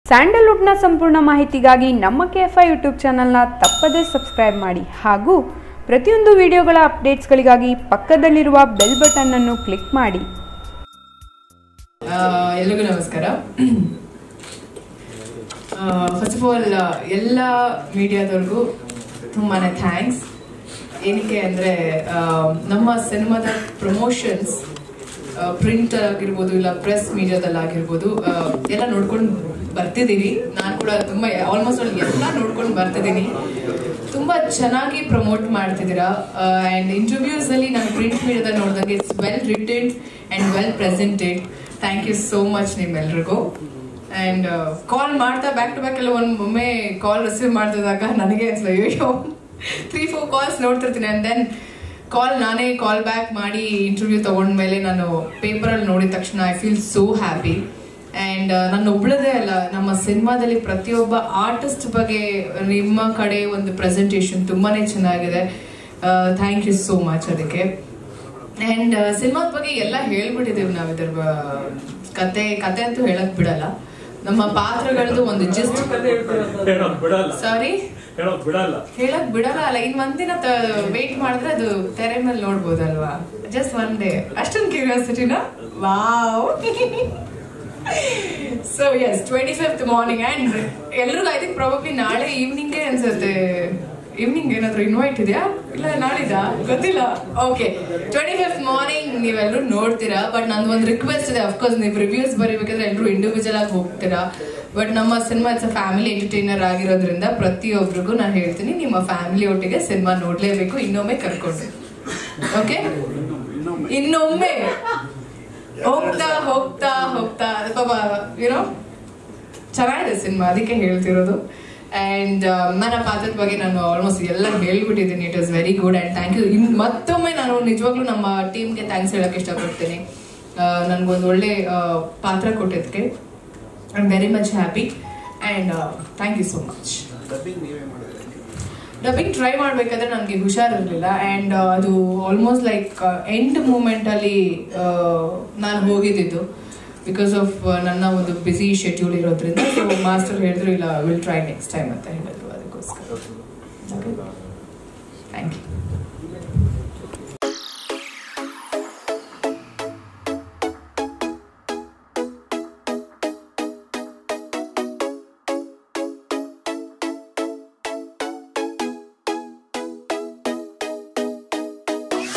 ಸ್ಯಾಂಡಲ್ವುಡ್ನ ಸಂಪೂರ್ಣ ಮಾಹಿತಿಗಾಗಿ ನಮ್ಮ ಕೆ ಎಫ್ ಐ ಯೂಟ್ಯೂಬ್ ಚಾನಲ್ನ ತಪ್ಪದೇ ಸಬ್ಸ್ಕ್ರೈಬ್ ಮಾಡಿ ಹಾಗೂ ಪ್ರತಿಯೊಂದು ವಿಡಿಯೋಗಳ ಅಪ್ಡೇಟ್ಸ್ಗಳಿಗಾಗಿ ಪಕ್ಕದಲ್ಲಿರುವ ಬೆಲ್ ಬಟನ್ ಅನ್ನು ಕ್ಲಿಕ್ ಮಾಡಿ ಆ, ಎಲ್ರಿಗೂ ನಮಸ್ಕಾರ ಫಸ್ಟ್ ಆಫ್ ಆಲ್ ಎಲ್ಲ ಮೀಡಿಯಾದವ್ರಿಗೂ ತುಂಬಾನೇ ಥ್ಯಾಂಕ್ಸ್ ಏನಕ್ಕೆ ಅಂದರೆ ನಮ್ಮ ಸಿನಿಮಾದ ಪ್ರಮೋಷನ್ಸ್ ಪ್ರಿಂಟ್ ಆಗಿರ್ಬೋದು ಇಲ್ಲ ಪ್ರೆಸ್ ಮೀಡಿಯಾದಲ್ಲಿ ಆಗಿರ್ಬೋದು ಆ, ಎಲ್ಲ ನೋಡ್ಕೊಂಡು ಬರ್ತಿದ್ದೀವಿ ನಾನು ಕೂಡ ತುಂಬ ಆಲ್ಮೋಸ್ಟ್ ಅಲ್ಲಿ ಎಲ್ಲ ನೋಡ್ಕೊಂಡು ಬರ್ತಿದ್ದೀನಿ ತುಂಬ ಚೆನ್ನಾಗಿ ಪ್ರಮೋಟ್ ಮಾಡ್ತಿದ್ದೀರಾ ಆ್ಯಂಡ್ ಇಂಟರ್ವ್ಯೂಸಲ್ಲಿ ನಾನು ಪ್ರಿಂಟ್ ಮೀಡಿಯಾದಲ್ಲಿ ನೋಡಿದಂಗೆ it's well written and well presented thank you so much ನಿಮ್ಮೆಲ್ರಿಗೂ ಆ್ಯಂಡ್ ಕಾಲ್ ಮಾಡ್ತಾ ಬ್ಯಾಕ್ ಟು ಬ್ಯಾಕ್ ಎಲ್ಲ ಒಂದು ಒಮ್ಮೆ ಕಾಲ್ ರಿಸೀವ್ ಮಾಡ್ತಿದ್ದಾಗ ನನಗೆ ಅನ್ಸಲ್ಲ ಅಯ್ಯೋ ತ್ರೀ ಫೋರ್ ಕಾಲ್ಸ್ ನೋಡ್ತಿರ್ತೀನಿ ಆ್ಯಂಡ್ ದೆನ್ ಕಾಲ್ ನಾನೇ ಕಾಲ್ ಬ್ಯಾಕ್ ಮಾಡಿ ಇಂಟರ್ವ್ಯೂ ತಗೊಂಡ್ಮೇಲೆ ನಾನು ಪೇಪರಲ್ಲಿ ನೋಡಿದ ತಕ್ಷಣ I feel so happy and ನನ್ನ ಒಬ್ಳದೇ ಅಲ್ಲ ನಮ್ಮ ಸಿನಿಮಾದಲ್ಲಿ ಪ್ರತಿಯೊಬ್ಬ ಆರ್ಟಿಸ್ಟ್ ಬಗ್ಗೆ ನಿಮ್ಮ ಕಡೆ ಒಂದು ಪ್ರೆಸೆಂಟೇಷನ್ ತುಂಬಾನೇ ಚೆನ್ನಾಗಿದೆ ಥ್ಯಾಂಕ್ ಯು ಸೋ ಮಚ್ ಅದಕ್ಕೆ ಆ್ಯಂಡ್ ಸಿನಿಮಾದ ಬಗ್ಗೆ ಎಲ್ಲ ಹೇಳ್ಬಿಟ್ಟಿದ್ದೀವಿ ನಾವು ಇದ್ರ ಬ- ಕತೆ ಕತೆ ಅಂತೂ ಹೇಳಕ್ ಬಿಡಲ್ಲ ನಮ್ಮ ಪಾತ್ರಗಳದ್ದು ಒಂದು ಜಿಸ್ಟ್ ಹೇಳೋದ್ ಬಿಡಲ್ಲ ಸಾರಿ ಹೇಳೋದ್ ಬಿಡಲ್ಲ ಹೇಳಕ್ ಬಿಡಲ್ಲ ಅಲ್ಲ ಇನ್ ಒಂದಿನ ವೇಟ್ ಮಾಡಿದ್ರೆ ಅದು ತೆರೆ ಮೇಲೆ ನೋಡ್ಬೋದಲ್ವಾ ಜಸ್ಟ್ ಒನ್ ಡೇ ಅಷ್ಟೊಂದು ಕ್ಯೂರಿಯಾಸಿಟಿನ wow so yes twenty fifth morning and ಎಲ್ರಿಗೂ ಐ ಥಿಂಕ್ ಪ್ರಾಬಬ್ಲಿ ನಾಳೆ ಈವ್ನಿಂಗೇ ಅನ್ಸುತ್ತೆ ಈವ್ನಿಂಗ್ ಏನಾದ್ರು ಇನ್ವೈಟ್ ಇದೆಯಾ ಇಲ್ಲ ನಾಳಿದ ಗೊತ್ತಿಲ್ಲ ಓಕೆ ಟ್ವೆಂಟಿ ಫಿಫ್ತ್ ಮಾರ್ನಿಂಗ್ ನೀವೆಲ್ಲರೂ ನೋಡ್ತೀರಾ ಬಟ್ ನಂದು ಒಂದು ರಿಕ್ವೆಸ್ಟ್ ಇದೆ ಅಫ್ಕೋರ್ಸ್ ನೀವು ರಿವ್ಯೂಸ್ ಬರೀಬೇಕಾದ್ರೆ ಎಲ್ಲರೂ ಇಂಡಿವಿಜುವಲ್ ಆಗಿ ಹೋಗ್ತೀರಾ ಬಟ್ ನಮ್ಮ ಸಿನಿಮಾ ಇಟ್ಸ್ ಫ್ಯಾಮಿಲಿ ಎಂಟರ್ಟೈನರ್ ಆಗಿರೋದ್ರಿಂದ ಪ್ರತಿಯೊಬ್ಬರಿಗೂ ನಾನು ಹೇಳ್ತೀನಿ ನಿಮ್ಮ ಫ್ಯಾಮಿಲಿ ಒಟ್ಟಿಗೆ ಸಿನಿಮಾ ನೋಡ್ಲೇಬೇಕು ಇನ್ನೊಮ್ಮೆ ಕರ್ಕೊಂಡು ಓಕೆ ಇನ್ನೊಮ್ಮೆ ಹೋಗ್ತಾ ಹೋಗ್ತಾ ಹೋಗ್ತಾ ಪಾಪ ಯುನೋ ಚೆನ್ನಾಗಿದೆ ಸಿನಿಮಾ ಅದಕ್ಕೆ ಹೇಳ್ತಿರೋದು ಆ್ಯಂಡ್ ನನ್ನ ಪಾತ್ರದ ಬಗ್ಗೆ ನಾನು ಆಲ್ಮೋಸ್ಟ್ ಎಲ್ಲ ಹೇಳ್ಬಿಟ್ಟಿದ್ದೀನಿ it is very good and thank you in ಮತ್ತೊಮ್ಮೆ ನಾನು ನಿಜವಾಗ್ಲೂ ನಮ್ಮ ಟೀಮ್ಗೆ ಥ್ಯಾಂಕ್ಸ್ ಹೇಳಕ್ಕೆ ಇಷ್ಟಪಡ್ತೀನಿ ನನಗೊಂದು ಒಳ್ಳೆ ಆ, ಪಾತ್ರ ಕೊಟ್ಟಿದ್ದಕ್ಕೆ I am very much happy and thank you so much dubbing try ಮಾಡಬೇಕಾದ್ರೆ ನನಗೆ ಹುಷಾರಿರಲಿಲ್ಲ ಆ್ಯಂಡ್ ಅದು ಆಲ್ಮೋಸ್ಟ್ ಲೈಕ್ ಎಂಡ್ ಮೂಮೆಂಟಲ್ಲಿ ನಾನು ಹೋಗಿದ್ದಿದ್ದು ಬಿಕಾಸ್ ಆಫ್ ನನ್ನ ಒಂದು ಬ್ಯುಸಿ ಶೆಡ್ಯೂಲ್ ಇರೋದ್ರಿಂದ ಸೊ ಮಾಸ್ಟರ್ ಹೇಳಿದ್ರು ಇಲ್ಲ ವಿಲ್ ಟ್ರೈ ನೆಕ್ಸ್ಟ್ ಟೈಮ್ ಅಂತ ಹೇಳಿದ್ರು ಅದಕ್ಕೋಸ್ಕರ